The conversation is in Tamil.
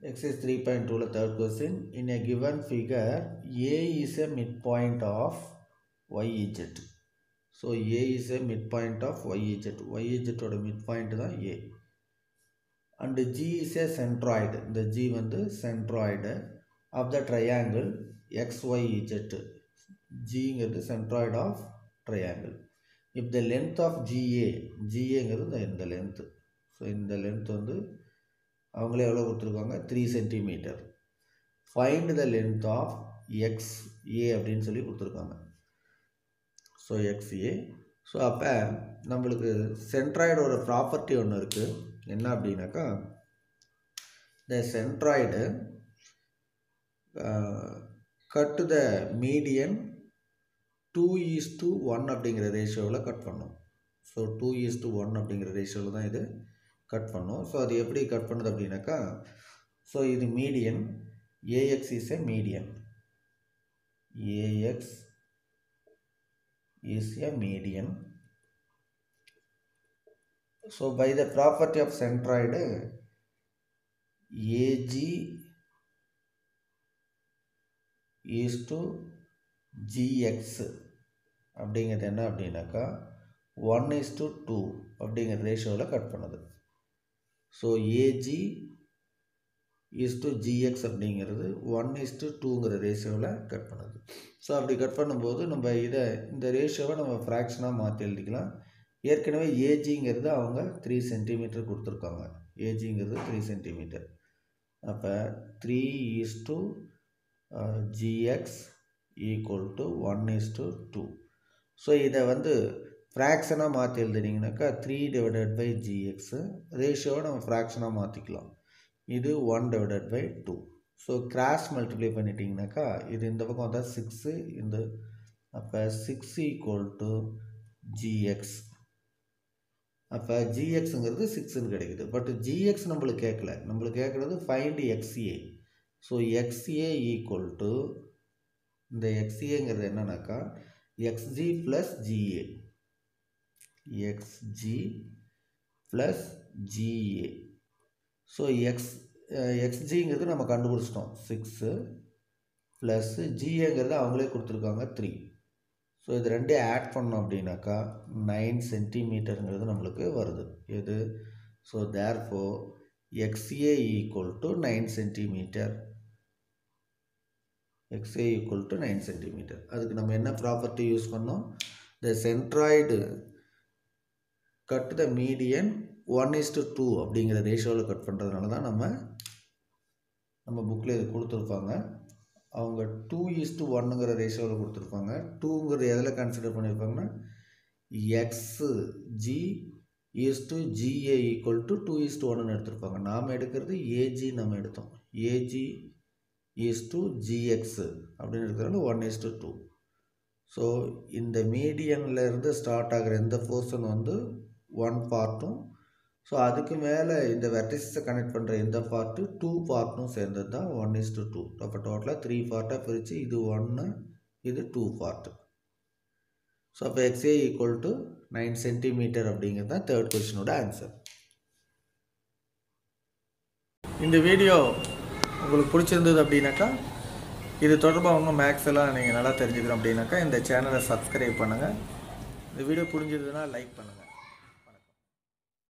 Exercise 3.2 third question. In a given figure, A is a midpoint of YZ. So A is a midpoint of YZ. YZ ஓட midpoint தான் A. And G is a centroid. இந்த G வந்து centroid of the triangle XYZ. Gங்கிறது centroid of triangle. If the length of GA, GAங்கிறது இந்த இந்த length. ஸோ இந்த length வந்து அவங்களே எவ்வளோ கொடுத்துருக்காங்க three centimetre find the length of X A அப்படின்னு சொல்லி கொடுத்துருக்காங்க ஸோ எக்ஸ் ஏ ஸோ அப்போ நம்மளுக்கு சென்ட்ராய்டோட ப்ராப்பர்ட்டி ஒன்று இருக்குது என்ன அப்படின்னாக்கா இந்த centroid cut the median two is to one அப்படிங்கிற ரேஷியோவில் கட் பண்ணும் so two is to one அப்படிங்கிற ரேஷியோவில் தான் இது கட் பண்ணும் ஸோ அது எப்படி கட் பண்ணுது அப்படின்னாக்கா ஸோ இது median A X is a median A X is a median so by the property of centroid A G is to G X அப்படிங்கிறது என்ன அப்படின்னாக்கா ஒன் இஸ் டு டூ அப்படிங்கிற ரேஷியோவில் கட் பண்ணுது so A G is to G X அப்படிங்கிறது ஒன் இஸ் டு டூங்கிற ரேஷியோவில் கட் பண்ணுது ஸோ அப்படி கட் பண்ணும்போது நம்ம இதை இந்த ரேஷியோவை நம்ம ஃப்ராக்ஷனாக மாற்றி எழுதிக்கலாம் ஏற்கனவே ஏஜிங்கிறது அவங்க த்ரீ சென்டிமீட்டர் கொடுத்துருக்காங்க ஏஜிங்கிறது த்ரீ சென்டிமீட்டர் அப்போ three is to G X equal to one is to two so இதை வந்து ஃப்ராக்ஷனாக மாற்றி எழுதுனீங்கனாக்கா த்ரீ டிவைடட் பை ஜிஎக்ஸு ரேஷியோவை நம்ம ஃப்ராக்ஷனாக மாற்றிக்கலாம் இது one divided by two so cross multiply பண்ணிட்டீங்கனாக்கா இது இந்த பக்கம் வந்தால் சிக்ஸு இந்த அப்போ சிக்ஸ் ஈக்குவல் டு ஜிஎக்ஸ் அப்போ ஜிஎக்ஸுங்கிறது சிக்ஸுன்னு கிடைக்குது பட் ஜிஎக்ஸ் நம்மளுக்கு கேட்கல நம்மளுக்கு கேட்குறது find X A so X A equal to இந்த எக்ஸ்ஏங்கிறது என்னன்னாக்கா X G plus G A X G plus G A so X எக்ஸ்ஜிங்கிறது நம்ம கண்டுபிடிச்சிட்டோம் சிக்ஸு ப்ளஸ்ஸு ஜிஏங்கிறது அவங்களே கொடுத்துருக்காங்க த்ரீ ஸோ இது ரெண்டையும் ஆட் பண்ணோம் அப்படின்னாக்கா நைன் சென்டிமீட்டருங்கிறது நம்மளுக்கு வருது எது so therefore X A equal to nine centimetre X A equal to nine centimetre அதுக்கு நம்ம என்ன ப்ராப்பர்ட்டி யூஸ் பண்ணோம் the centroid cut the median one is to two அப்படிங்கிற ரேஷியோவில் கட் பண்ணுறதுனால தான் நம்ம நம்ம புக்கில் இது கொடுத்துருப்பாங்க அவங்க டூ இஸ் டு ஒன்னுங்கிற ரேஷியோவில் கொடுத்துருப்பாங்க டூங்கிறது எதில் கன்சிடர் பண்ணியிருப்பாங்கன்னா X G is to G A equal to two is to ஒன்னு எடுத்திருப்பாங்க நாம் எடுக்கிறது ஏஜி நம்ம எடுத்தோம் ஏஜி ஈஸ் டு ஜிஎக்ஸு அப்படின்னு இருக்கிறதுனால one is to two so இந்த மீடியன்லேருந்து ஸ்டார்ட் ஆகிற எந்த போர்ஷன் வந்து ஒன் பார்ட்டும் ஸோ அதுக்கு மேலே இந்த வெர்டிஸை கனெக்ட் பண்ணுற எந்த பார்ட்டு டூ பார்ட்டும் சேர்ந்தது தான் ஒன் இஸ் டு டூ அப்போ டோட்டலாக த்ரீ பார்ட்டாக பிரித்து இது ஒன்று இது டூ பார்ட்டு ஸோ அப்போ X A equal to nine centimetre அப்படிங்கிறது தான் தேர்ட் கொஸ்டினோட ஆன்சர் இந்த வீடியோ உங்களுக்கு பிடிச்சிருந்தது அப்படின்னாக்கா இது தொடர்பாக இன்னும் மேக்ஸ் எல்லாம் நீங்கள் நல்லா தெரிஞ்சுக்கணும் அப்படின்னாக்கா இந்த சேனலை சப்ஸ்கிரைப் பண்ணுங்கள் இந்த வீடியோ புரிஞ்சதுன்னா லைக் பண்ணுங்கள்